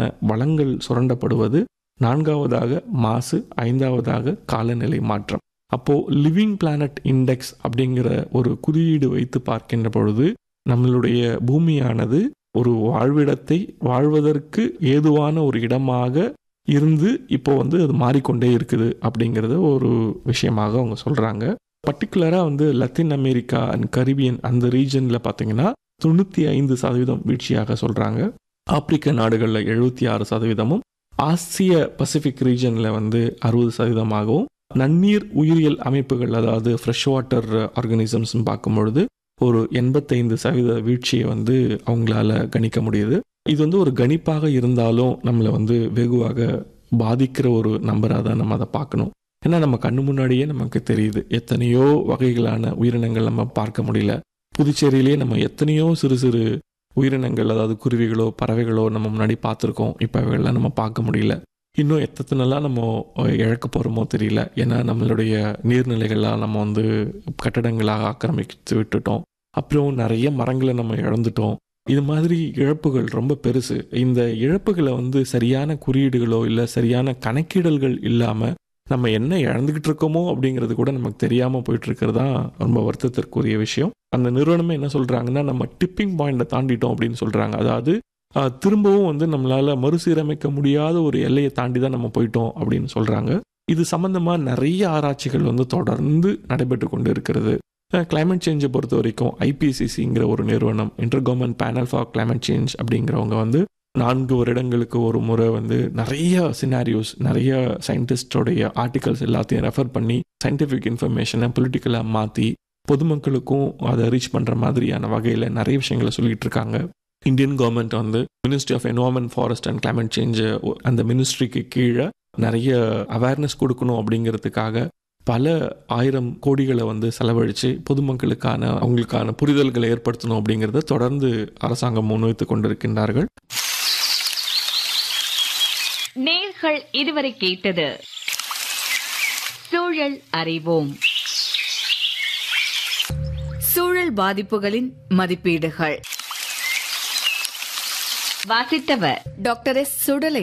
வளங்கள் சுரண்டப்படுவது நான்காவதாக மாசு ஐந்தாவதாக காலநிலை மாற்றம் அப்போ லிவிங் பிளானட் இண்டெக்ஸ் அப்படிங்கிற ஒரு குறியீடு வைத்து பார்க்கின்ற பொழுது நம்மளுடைய பூமியானது ஒரு வாழ்விடத்தை வாழ்வதற்கு ஏதுவான ஒரு இடமாக இருந்து இப்போ வந்து அது மாறிக்கொண்டே இருக்குது அப்படிங்கிறத ஒரு விஷயமாக அவங்க சொல்கிறாங்க பர்டிகுலராக வந்து லத்தீன் அமெரிக்கா அண்ட் கரிபியன் அந்த ரீஜனில் பார்த்தீங்கன்னா தொண்ணூற்றி ஐந்து சதவீதம் வீழ்ச்சியாக சொல்கிறாங்க ஆப்பிரிக்க நாடுகளில் எழுபத்தி ஆறு சதவீதமும் ஆசிய பசிபிக் ரீஜனில் வந்து அறுபது சதவீதமாகவும் நன்னீர் உயிரியல் அமைப்புகள் அதாவது ஃப்ரெஷ் வாட்டர் ஆர்கனிசம்ஸ்னு பார்க்கும் பொழுது ஒரு எண்பத்தைந்து சதவீத வீழ்ச்சியை வந்து அவங்களால கணிக்க முடியுது இது வந்து ஒரு கணிப்பாக இருந்தாலும் நம்மளை வந்து வெகுவாக பாதிக்கிற ஒரு நம்பராக தான் நம்ம அதை பார்க்கணும் ஏன்னா நம்ம கண்ணு முன்னாடியே நமக்கு தெரியுது எத்தனையோ வகைகளான உயிரினங்கள் நம்ம பார்க்க முடியல புதுச்சேரியிலேயே நம்ம எத்தனையோ சிறு சிறு உயிரினங்கள் அதாவது குருவிகளோ பறவைகளோ நம்ம முன்னாடி பார்த்துருக்கோம் இப்போ அவைகள்லாம் நம்ம பார்க்க முடியல இன்னும் எத்தனைலாம் நம்ம இழக்க போகிறோமோ தெரியல ஏன்னா நம்மளுடைய நீர்நிலைகள்லாம் நம்ம வந்து கட்டடங்களாக ஆக்கிரமித்து விட்டுட்டோம் அப்புறம் நிறைய மரங்களை நம்ம இழந்துட்டோம் இது மாதிரி இழப்புகள் ரொம்ப பெருசு இந்த இழப்புகளை வந்து சரியான குறியீடுகளோ இல்லை சரியான கணக்கிடல்கள் இல்லாமல் நம்ம என்ன இழந்துக்கிட்டு இருக்கோமோ அப்படிங்கிறது கூட நமக்கு தெரியாமல் போயிட்டு இருக்கிறது தான் ரொம்ப வருத்தத்திற்குரிய விஷயம் அந்த நிறுவனமே என்ன சொல்கிறாங்கன்னா நம்ம டிப்பிங் பாயிண்டை தாண்டிட்டோம் அப்படின்னு சொல்கிறாங்க அதாவது திரும்பவும் வந்து நம்மளால் மறுசீரமைக்க முடியாத ஒரு எல்லையை தாண்டி தான் நம்ம போயிட்டோம் அப்படின்னு சொல்கிறாங்க இது சம்மந்தமாக நிறைய ஆராய்ச்சிகள் வந்து தொடர்ந்து நடைபெற்று கொண்டு இருக்கிறது கிளைமேட் சேஞ்சை பொறுத்த வரைக்கும் ஐபிசிசிங்கிற ஒரு நிறுவனம் inter government panel for climate change அப்படிங்கிறவங்க வந்து நான்கு வருடங்களுக்கு ஒரு முறை வந்து நிறைய சினாரியோஸ் நிறைய சயின்டிஸ்டோடைய ஆர்டிகல்ஸ் எல்லாத்தையும் ரெஃபர் பண்ணி சயின்டிஃபிக் இன்ஃபர்மேஷனை பொலிட்டிக்கலாக மாற்றி பொதுமக்களுக்கும் அதை ரீச் பண்ணுற மாதிரியான வகையில் நிறைய விஷயங்களை சொல்லிகிட்டு இருக்காங்க இந்தியன் கவர்மெண்ட் வந்து ministry of environment forest and climate change அந்த மினிஸ்ட்ரிக்கு கீழே நிறைய அவேர்னஸ் கொடுக்கணும் அப்படிங்கிறதுக்காக பல ஆயிரம் கோடிகளை வந்து செலவழித்து பொதுமக்களுக்கான அவங்களுக்கான புரிதல்களை ஏற்படுத்தணும் அப்படிங்கிறத தொடர்ந்து அரசாங்கம் முன்வைத்து கொண்டிருக்கின்றார்கள் நேர்கள் இதுவரை கேட்டது சூழல் அறிவோம் சூழல் பாதிப்புகளின் மதிப்பீடுகள் வாசித்தவர் டாக்டர் எஸ் சுடலை